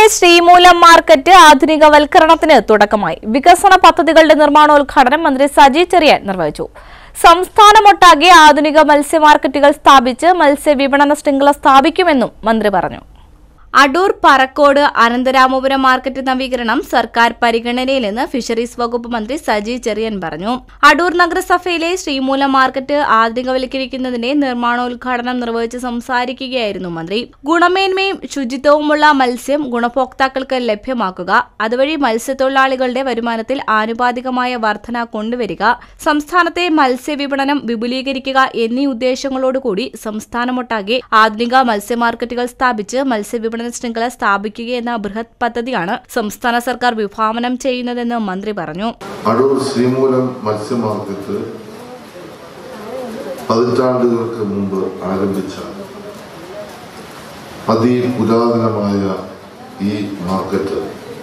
Sreemoolam market ആധുനികവൽക്കരണത്തിന് തുടക്കമായി വികസന പദ്ധതികളുടെ നിർമ്മാണോദ്ഘാടനം മന്ത്രി സജി ചെറിയാൻ നിർവഹിച്ചു സംസ്ഥാനമൊട്ടാകെ ആധുനിക മത്സ്യ മാർക്കറ്റുകൾ സ്ഥാപിച്ച് മത്സ്യ വിപണന ശൃംഖല സ്ഥാപിക്കുമെന്നും മന്ത്രി പറഞ്ഞു അടൂർ പറക്കോട് അനന്തരാമപുരം മാർക്കറ്റ് നവീകരണം സർക്കാർ പരിഗണനയിലെന്ന് ഫിഷറീസ് വകുപ്പ് മന്ത്രി സജി ചെറിയൻ പറഞ്ഞു അടൂർ നഗരസഭയിലെ ശ്രീമൂലം മാർക്കറ്റ് ആധുനികവൽക്കരിക്കുന്നതിന്റെ നിർമ്മാണോദ്ഘാടനം നിർവഹിച്ച് സംസാരിക്കുകയായിരുന്നു മന്ത്രി ഗുണമേന്മയും ശുചിത്വവുമുള്ള മത്സ്യം ഗുണഭോക്താക്കൾക്ക് ലഭ്യമാക്കുക അതുവഴി മത്സ്യത്തൊഴിലാളികളുടെ വരുമാനത്തിൽ ആനുപാതികമായ വർധന കൊണ്ടുവരിക സംസ്ഥാനത്തെ മത്സ്യവിപണനം വിപുലീകരിക്കുക എന്നീ ഉദ്ദേശങ്ങളോടുകൂടി സംസ്ഥാനമൊട്ടാകെ ആധുനിക മത്സ്യ മാർക്കറ്റുകൾ സ്ഥാപിച്ച് മത്സ്യവിപണന ശൃംഖല സ്ഥാപിക്കുക എന്ന ബൃഹത് പദ്ധതിയാണ് സംസ്ഥാന സർക്കാർ വിഭാവനം ചെയ്യുന്നതെന്ന് മന്ത്രി പറഞ്ഞു അടൂർ ശ്രീമൂലം മത്സ്യ മാർക്കറ്റ് പതിറ്റാണ്ടുകൾക്ക് മുമ്പ് ആരംഭിച്ച അതിപുരാതനമായ ഈ മാർക്കറ്റ്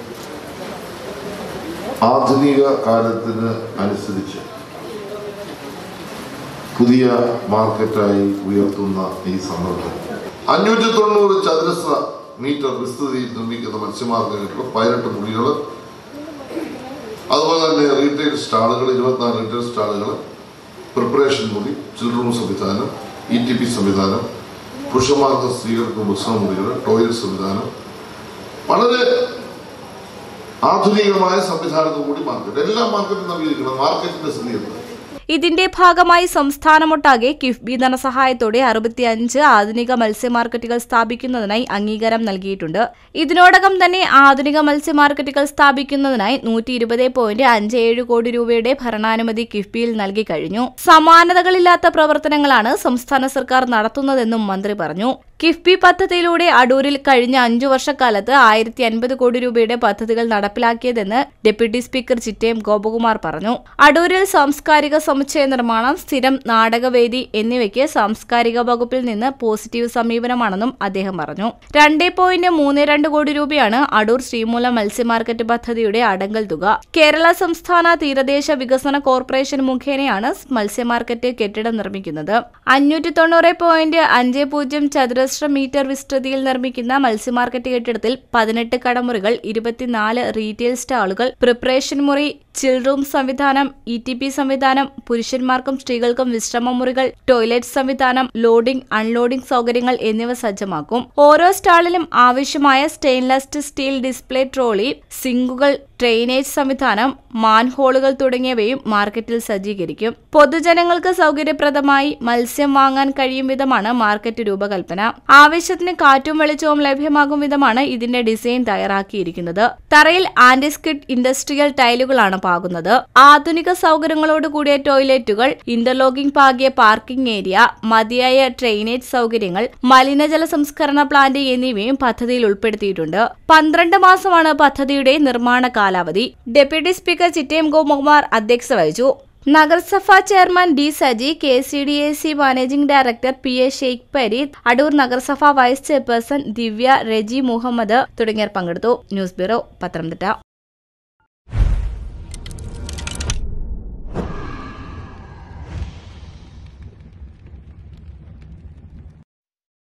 ആധുനിക കാലത്തിന് അനുസരിച്ച് പുതിയ മാർക്കറ്റായി ഉയർത്തുന്ന ഈ സന്ദർഭം അഞ്ഞൂറ്റി തൊണ്ണൂറ് ചതുരശ്ര മീറ്റർ വിസ്തൃതിയിൽ നിർമ്മിക്കുന്ന മത്സ്യ മാർക്കറ്റിൽ പതിനെട്ട് മുറികൾ അതുപോലെ തന്നെ റീറ്റെയിൽ സ്റ്റാളുകൾ ഇരുപത്തിനാല് റീറ്റെയിൽ സ്റ്റാളുകൾ പ്രിപ്പറേഷൻ മുറി ചിൽഡ്രൻ സംവിധാനം ഇ ടി പി സംവിധാനം പുരുഷന്മാർക്ക് സ്ത്രീകൾക്ക് ഭക്ഷണ മുറികൾ ടോയ്ലറ്റ് സംവിധാനം വളരെ ആധുനികമായ സംവിധാനത്തോടുകൂടി മാർക്കറ്റ് എല്ലാ മാർക്കറ്റും നവീകരിക്കണം മാർക്കറ്റിന്റെ സ്ഥിതി ഇതിന്റെ ഭാഗമായി സംസ്ഥാനമൊട്ടാകെ കിഫ്ബി ധനസഹായത്തോടെ അറുപത്തിയഞ്ച് ആധുനിക മത്സ്യ മാർക്കറ്റുകൾ സ്ഥാപിക്കുന്നതിനായി അംഗീകാരം നൽകിയിട്ടുണ്ട് ഇതിനോടകം തന്നെ ആധുനിക മത്സ്യ മാർക്കറ്റുകൾ സ്ഥാപിക്കുന്നതിനായി നൂറ്റി ഇരുപത് പോയിന്റ് അഞ്ച് ഏഴ് കോടി രൂപയുടെ ഭരണാനുമതി കിഫ്ബിയിൽ നൽകി കഴിഞ്ഞു സമാനതകളില്ലാത്ത പ്രവർത്തനങ്ങളാണ് സംസ്ഥാന സർക്കാർ നടത്തുന്നതെന്നും മന്ത്രി പറഞ്ഞു കിഫ്ബി പദ്ധതിയിലൂടെ അടൂരിൽ കഴിഞ്ഞ അഞ്ചു വർഷക്കാലത്ത് ആയിരത്തി അൻപത് കോടി രൂപയുടെ പദ്ധതികൾ നടപ്പിലാക്കിയതെന്ന് ഡെപ്യൂട്ടി സ്പീക്കർ ചിറ്റയം ഗോപകുമാർ പറഞ്ഞു അടൂരിൽ സാംസ്കാരിക സമുച്ചയ നിർമ്മാണം സ്ഥിരം നാടകവേദി എന്നിവയ്ക്ക് സാംസ്കാരിക വകുപ്പിൽ നിന്ന് പോസിറ്റീവ് സമീപനമാണെന്നും അദ്ദേഹം പറഞ്ഞു രണ്ടേ പോയിന്റ് മൂന്ന് രണ്ട് കോടി രൂപയാണ് അടൂർ ശ്രീമൂല മത്സ്യ മാർക്കറ്റ് പദ്ധതിയുടെ അടങ്കൽ തുക കേരള സംസ്ഥാന തീരദേശ വികസന കോർപ്പറേഷൻ മുഖേനയാണ് മത്സ്യ മാർക്കറ്റ് കെട്ടിടം നിർമ്മിക്കുന്നത് അഞ്ഞൂറ്റി തൊണ്ണൂറ് പോയിന്റ് അഞ്ച് പൂജ്യം ചതുരശ്ര മീറ്റർ വിസ്തൃതിയിൽ നിർമ്മിക്കുന്ന മത്സ്യ മാർക്കറ്റ് കെട്ടിടത്തിൽ പതിനെട്ട് കടമുറികൾ ഇരുപത്തിനാല് റീറ്റെയിൽ സ്റ്റാളുകൾ പ്രിപ്പറേഷൻ മുറി ചിൽ റൂം സംവിധാനം ഇ ടി പി സംവിധാനം പുരുഷന്മാർക്കും സ്ത്രീകൾക്കും വിശ്രമ മുറികൾ ടോയ്ലറ്റ് സംവിധാനം ലോഡിംഗ് അൺലോഡിംഗ് സൗകര്യങ്ങൾ എന്നിവ സജ്ജമാക്കും ഓരോ സ്റ്റാളിലും ആവശ്യമായ സ്റ്റെയിൻലെസ് സ്റ്റീൽ ഡിസ്പ്ലേ ട്രോളി സിങ്കുകൾ ഡ്രെയിനേജ് സംവിധാനം മാൻഹോളുകൾ തുടങ്ങിയവയും മാർക്കറ്റിൽ സജ്ജീകരിക്കും പൊതുജനങ്ങൾക്ക് സൗകര്യപ്രദമായി മത്സ്യം വാങ്ങാൻ കഴിയും വിധമാണ് മാർക്കറ്റ് രൂപകൽപ്പന ആവശ്യത്തിന് കാറ്റും വെളിച്ചവും ലഭ്യമാകും വിധമാണ് ഇതിന്റെ ഡിസൈൻ തയ്യാറാക്കിയിരിക്കുന്നത് തറയിൽ ആന്റിസ്കിഡ് ഇൻഡസ്ട്രിയൽ ടൈലുകളാണ് പാകുന്നത് ആധുനിക സൗകര്യങ്ങളോട് കൂടിയ ടോയ്ലറ്റുകൾ ഇന്റർലോക്കിംഗ് പാകിയ പാർക്കിംഗ് ഏരിയ മതിയായ ഡ്രെയിനേജ് സൗകര്യങ്ങൾ മലിനജല സംസ്കരണ പ്ലാന്റ് എന്നിവയും പദ്ധതിയിൽ ഉൾപ്പെടുത്തിയിട്ടുണ്ട് പന്ത്രണ്ട് മാസമാണ് പദ്ധതിയുടെ നിർമ്മാണ കാലാവധി ഡെപ്യൂട്ടി സ്പീക്കർ ചിറ്റയം ഗോകുമാർ അധ്യക്ഷത വഹിച്ചു നഗരസഭാ chairman D Saji K C D A C managing director P A Sheikh Pareed Adoor നഗരസഭാ വൈസ് ചെയർപേഴ്സൺ ദിവ്യ റെജി മുഹമ്മദ് തുടങ്ങിയവർ പങ്കെടുത്തു ന്യൂസ് ബ്യൂറോ പത്തനംതിട്ട